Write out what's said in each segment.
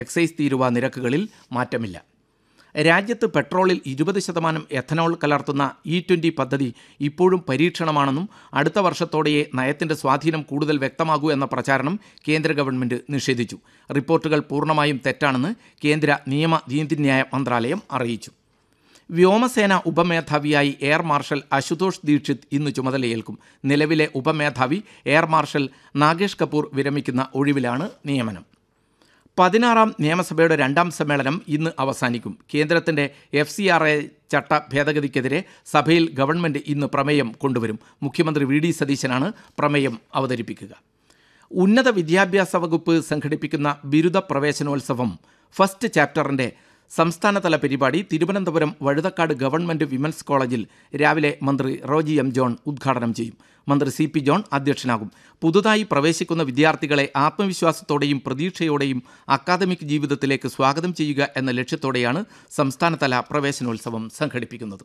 excise തീരുവ നിരക്കുകളിൽ മാറ്റമില്ല രാജ്യത്ത് പെട്രോളിൽ ഇരുപത് ശതമാനം എഥനോൾ കലർത്തുന്ന ഇ ട്വൻ്റി പദ്ധതി ഇപ്പോഴും പരീക്ഷണമാണെന്നും അടുത്ത വർഷത്തോടെയേ നയത്തിന്റെ സ്വാധീനം കൂടുതൽ വ്യക്തമാകൂ എന്ന പ്രചാരണം കേന്ദ്ര ഗവൺമെന്റ് നിഷേധിച്ചു റിപ്പോർട്ടുകൾ പൂർണ്ണമായും തെറ്റാണെന്ന് കേന്ദ്ര നിയമ നീതിന്യായ മന്ത്രാലയം അറിയിച്ചു വ്യോമസേന ഉപമേധാവിയായി എയർ മാർഷൽ അശുതോഷ് ദീക്ഷിത് ഇന്ന് ചുമതലയേൽക്കും നിലവിലെ ഉപമേധാവി എയർ മാർഷൽ നാഗേഷ് കപൂർ വിരമിക്കുന്ന ഒഴിവിലാണ് നിയമനം പതിനാറാം നിയമസഭയുടെ രണ്ടാം സമ്മേളനം ഇന്ന് അവസാനിക്കും കേന്ദ്രത്തിന്റെ എഫ് സി ആർ എ ചട്ട ഭേദഗതിക്കെതിരെ സഭയിൽ ഗവൺമെന്റ് ഇന്ന് പ്രമേയം കൊണ്ടുവരും മുഖ്യമന്ത്രി വി ഡി സതീശനാണ് പ്രമേയം അവതരിപ്പിക്കുക ഉന്നത വിദ്യാഭ്യാസ വകുപ്പ് സംഘടിപ്പിക്കുന്ന ബിരുദ പ്രവേശനോത്സവം ഫസ്റ്റ് ചാപ്റ്ററിന്റെ സംസ്ഥാനതല പരിപാടി തിരുവനന്തപുരം വഴുതക്കാട് ഗവൺമെന്റ് വിമൻസ് കോളേജിൽ രാവിലെ മന്ത്രി റോജി എം ജോൺ ഉദ്ഘാടനം ചെയ്യും മന്ത്രി സി പി ജോൺ അധ്യക്ഷനാകും പുതുതായി പ്രവേശിക്കുന്ന വിദ്യാർത്ഥികളെ ആത്മവിശ്വാസത്തോടെയും പ്രതീക്ഷയോടെയും അക്കാദമിക് ജീവിതത്തിലേക്ക് സ്വാഗതം ചെയ്യുക എന്ന ലക്ഷ്യത്തോടെയാണ് സംസ്ഥാനതല പ്രവേശനോത്സവം സംഘടിപ്പിക്കുന്നത്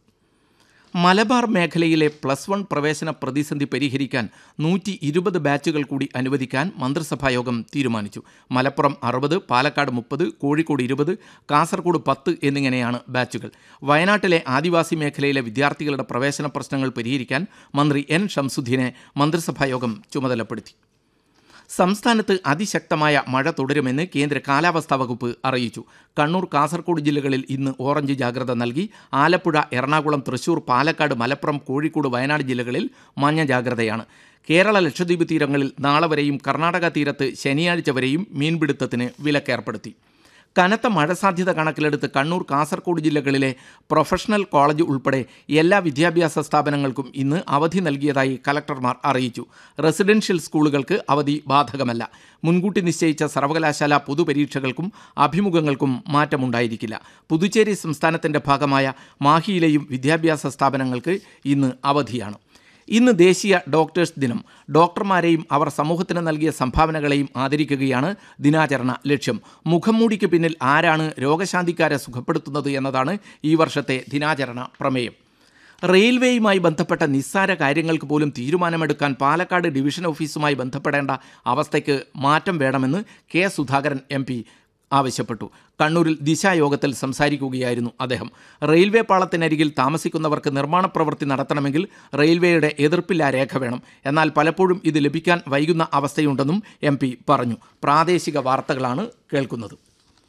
മലബാർ മേഖലയിലെ പ്ലസ് വൺ പ്രവേശന പ്രതിസന്ധി പരിഹരിക്കാൻ നൂറ്റി ഇരുപത് ബാച്ചുകൾ കൂടി അനുവദിക്കാൻ മന്ത്രിസഭായോഗം തീരുമാനിച്ചു മലപ്പുറം അറുപത് പാലക്കാട് മുപ്പത് കോഴിക്കോട് ഇരുപത് കാസർഗോഡ് പത്ത് എന്നിങ്ങനെയാണ് ബാച്ചുകൾ വയനാട്ടിലെ ആദിവാസി മേഖലയിലെ വിദ്യാർത്ഥികളുടെ പ്രവേശന പ്രശ്നങ്ങൾ പരിഹരിക്കാൻ മന്ത്രി എൻ ഷംസുദ്ദീനെ മന്ത്രിസഭായോഗം ചുമതലപ്പെടുത്തി സംസ്ഥാനത്ത് അതിശക്തമായ മഴ തുടരുമെന്ന് കേന്ദ്ര കാലാവസ്ഥാ വകുപ്പ് അറിയിച്ചു കണ്ണൂർ കാസർഗോഡ് ജില്ലകളിൽ ഇന്ന് ഓറഞ്ച് ജാഗ്രത നൽകി ആലപ്പുഴ എറണാകുളം തൃശൂർ പാലക്കാട് മലപ്പുറം കോഴിക്കോട് വയനാട് ജില്ലകളിൽ മഞ്ഞ ജാഗ്രതയാണ് കേരള ലക്ഷദ്വീപ് തീരങ്ങളിൽ നാളെ വരെയും കർണാടക തീരത്ത് ശനിയാഴ്ച വരെയും മീൻപിടുത്തത്തിന് വിലക്കേർപ്പെടുത്തി കനത്ത മഴ സാധ്യത കണക്കിലെടുത്ത് കണ്ണൂർ കാസർഗോഡ് ജില്ലകളിലെ പ്രൊഫഷണൽ കോളേജ് ഉൾപ്പെടെ എല്ലാ വിദ്യാഭ്യാസ സ്ഥാപനങ്ങൾക്കും ഇന്ന് അവധി നൽകിയതായി കലക്ടർമാർ അറിയിച്ചു റെസിഡൻഷ്യൽ സ്കൂളുകൾക്ക് അവധി ബാധകമല്ല മുൻകൂട്ടി നിശ്ചയിച്ച സർവകലാശാല പൊതുപരീക്ഷകൾക്കും അഭിമുഖങ്ങൾക്കും മാറ്റമുണ്ടായിരിക്കില്ല പുതുച്ചേരി സംസ്ഥാനത്തിന്റെ ഭാഗമായ മാഹിയിലെയും വിദ്യാഭ്യാസ സ്ഥാപനങ്ങൾക്ക് ഇന്ന് അവധിയാണ് ഇന്ന് ദേശീയ ഡോക്ടേഴ്സ് ദിനം ഡോക്ടർമാരെയും അവർ സമൂഹത്തിന് നൽകിയ സംഭാവനകളെയും ആദരിക്കുകയാണ് ദിനാചരണ ലക്ഷ്യം മുഖംമൂടിക്ക് പിന്നിൽ ആരാണ് രോഗശാന്തിക്കാരെ സുഖപ്പെടുത്തുന്നത് എന്നതാണ് ഈ വർഷത്തെ ദിനാചരണ പ്രമേയം റെയിൽവേയുമായി ബന്ധപ്പെട്ട നിസ്സാര കാര്യങ്ങൾക്ക് പോലും തീരുമാനമെടുക്കാൻ പാലക്കാട് ഡിവിഷൻ ഓഫീസുമായി ബന്ധപ്പെടേണ്ട അവസ്ഥയ്ക്ക് മാറ്റം വേണമെന്ന് കെ സുധാകരൻ എം ആവശ്യപ്പെട്ടു കണ്ണൂരിൽ ദിശായോഗത്തിൽ സംസാരിക്കുകയായിരുന്നു അദ്ദേഹം റെയിൽവേ പാളത്തിനരികിൽ താമസിക്കുന്നവർക്ക് നിർമ്മാണ പ്രവൃത്തി നടത്തണമെങ്കിൽ റെയിൽവേയുടെ എതിർപ്പില്ലാ രേഖ വേണം എന്നാൽ പലപ്പോഴും ഇത് ലഭിക്കാൻ വൈകുന്ന അവസ്ഥയുണ്ടെന്നും എം പറഞ്ഞു പ്രാദേശിക വാർത്തകളാണ് കേൾക്കുന്നത്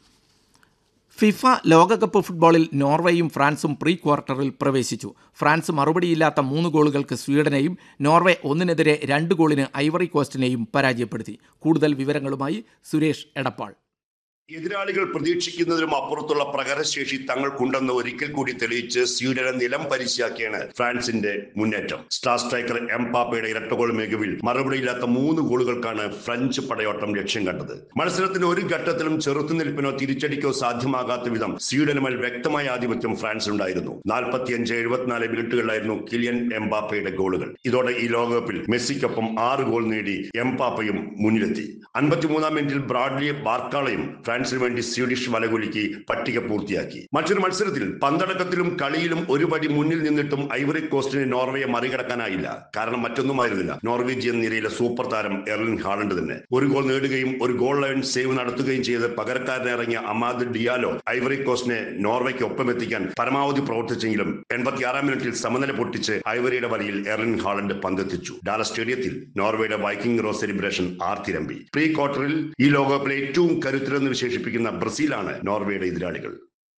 ഫിഫ ലോകകപ്പ് ഫുട്ബോളിൽ നോർവേയും ഫ്രാൻസും പ്രീ ക്വാർട്ടറിൽ പ്രവേശിച്ചു ഫ്രാൻസ് മറുപടിയില്ലാത്ത മൂന്ന് ഗോളുകൾക്ക് സ്വീഡനെയും നോർവേ ഒന്നിനെതിരെ രണ്ട് ഗോളിന് ഐവറി കോസ്റ്റിനെയും പരാജയപ്പെടുത്തി കൂടുതൽ വിവരങ്ങളുമായി സുരേഷ് എടപ്പാൾ എതിരാളികൾ പ്രതീക്ഷിക്കുന്നതിലും അപ്പുറത്തുള്ള പ്രകടനശേഷി തങ്ങൾക്കുണ്ടെന്ന് ഒരിക്കൽ കൂടി തെളിയിച്ച് സ്വീഡനെ നിലം പരിശാക്കിയാണ് ഫ്രാൻസിന്റെ മുന്നേറ്റം സ്റ്റാർ സ്ട്രൈക്കർ എംപാപ്പയുടെ ഇരട്ടഗോൾ മികവിൽ മറുപടിയില്ലാത്ത മൂന്ന് ഗോളുകൾക്കാണ് ഫ്രഞ്ച് പടയോട്ടം ലക്ഷ്യം കണ്ടത് മത്സരത്തിന്റെ ഒരു ഘട്ടത്തിലും ചെറുത്തുനിൽപ്പിനോ തിരിച്ചടിക്കോ സാധ്യമാകാത്ത വിധം സ്വീഡനുമേൽ വ്യക്തമായ ആധിപത്യം ഫ്രാൻസിനുണ്ടായിരുന്നു നാൽപ്പത്തിയഞ്ച് എഴുപത്തിനാല് മിനിറ്റുകളിലായിരുന്നു കിലിയൻ എംപാപ്പയുടെ ഗോളുകൾ ഇതോടെ ഈ ലോകകപ്പിൽ മെസ്സിക്കൊപ്പം ആറ് ഗോൾ നേടി എംപാപ്പയും മുന്നിലെത്തി അൻപത്തിമൂന്നാം മിനിറ്റിൽ ബ്രാഡ്ലി ബാർക്കാളയും ഫ്രാൻസിന് വേണ്ടി സ്വീഡിഷ് വലകുലുക്കി പട്ടിക പൂർത്തിയാക്കി മറ്റൊരു മത്സരത്തിൽ പന്തടക്കത്തിലും കളിയിലും ഒരു പടി മുന്നിൽ നിന്നിട്ടും ഐവറി കോസ്റ്റിന് നോർവേയെ മറികടക്കാനായില്ല കാരണം മറ്റൊന്നുമായിരുന്നില്ല നോർവീജിയൻ നിരയിലെ സൂപ്പർ താരം എർലിൻ ഹാളണ്ട് തന്നെ ഒരു ഗോൾ നേടുകയും ഒരു ഗോൾ ലൈൻ സേവ് നടത്തുകയും ചെയ്ത് പകരക്കാരനെ ഇറങ്ങിയ അമാദ് ഡിയാലോ ഐവറി കോസ്റ്റിനെ നോർവേക്ക് ഒപ്പമെത്തിക്കാൻ പരമാവധി പ്രവർത്തിച്ചെങ്കിലും എൺപത്തിയാറാം മിനിറ്റിൽ സമനില പൊട്ടിച്ച് ഐവറിയുടെ വരിയിൽ എർലിൻ ഹാളണ്ട് പന്തെത്തിച്ചു ഡാല സ്റ്റേഡിയത്തിൽ നോർവേയുടെ വൈക്കിംഗ് റോ സെലിബ്രേഷൻ ആർത്തിരമ്പി പ്രീ ക്വാർട്ടറിൽ ഈ ലോകകപ്പിലെ ഏറ്റവും കരുത്തരെന്ന് വിശേഷിപ്പിക്കുന്ന ബ്രസീലാണ് നോർവേയുടെ എതിരാളികൾ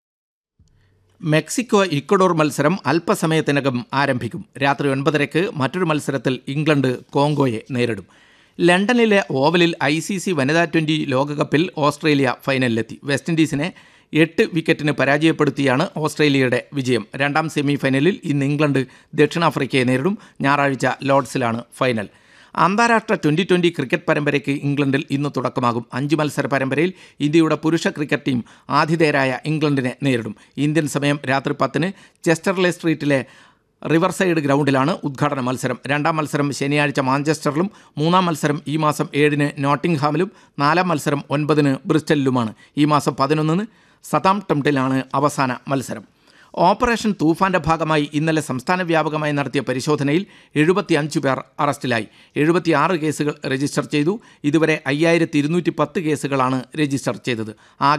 മെക്സിക്കോ ഇക്വഡോർ മത്സരം അല്പസമയത്തിനകം ആരംഭിക്കും രാത്രി ഒൻപതരയ്ക്ക് മറ്റൊരു മത്സരത്തിൽ ഇംഗ്ലണ്ട് കോങ്കോയെ നേരിടും ലണ്ടനിലെ ഓവലിൽ ഐ സി സി വനിതാ ട്വൻ്റി ലോകകപ്പിൽ ഓസ്ട്രേലിയ ഫൈനലിലെത്തി വെസ്റ്റ് ഇൻഡീസിനെ എട്ട് വിക്കറ്റിന് പരാജയപ്പെടുത്തിയാണ് ഓസ്ട്രേലിയയുടെ വിജയം രണ്ടാം സെമി ഫൈനലിൽ ഇന്ന് ഇംഗ്ലണ്ട് ദക്ഷിണാഫ്രിക്കയെ നേരിടും ഞായറാഴ്ച ലോർഡ്സിലാണ് ഫൈനൽ അന്താരാഷ്ട്ര ട്വൻ്റി ട്വൻ്റി ക്രിക്കറ്റ് പരമ്പരയ്ക്ക് ഇംഗ്ലണ്ടിൽ ഇന്ന് തുടക്കമാകും അഞ്ച് മത്സര പരമ്പരയിൽ ഇന്ത്യയുടെ പുരുഷ ക്രിക്കറ്റ് ടീം ആതിഥേയരായ ഇംഗ്ലണ്ടിനെ നേരിടും ഇന്ത്യൻ സമയം രാത്രി പത്തിന് ചെസ്റ്റർലെ സ്ട്രീറ്റിലെ റിവർസൈഡ് ഗ്രൗണ്ടിലാണ് ഉദ്ഘാടന മത്സരം രണ്ടാം മത്സരം ശനിയാഴ്ച മാഞ്ചസ്റ്ററിലും മൂന്നാം മത്സരം ഈ മാസം ഏഴിന് നോട്ടിംഗ്ഹാമിലും നാലാം മത്സരം ഒൻപതിന് ബ്രിസ്റ്റലിലുമാണ് ഈ മാസം പതിനൊന്നിന് സതാം ടെംപ്റ്റിലാണ് അവസാന മത്സരം ഓപ്പറേഷൻ തൂഫാന്റെ ഭാഗമായി ഇന്നലെ സംസ്ഥാന വ്യാപകമായി നടത്തിയ പരിശോധനയിൽ എഴുപത്തിയഞ്ച് പേർ അറസ്റ്റിലായി എഴുപത്തിയാറ് കേസുകൾ രജിസ്റ്റർ ചെയ്തു ഇതുവരെ അയ്യായിരത്തി ഇരുന്നൂറ്റി പത്ത് കേസുകളാണ് രജിസ്റ്റർ ചെയ്തത് ആകെ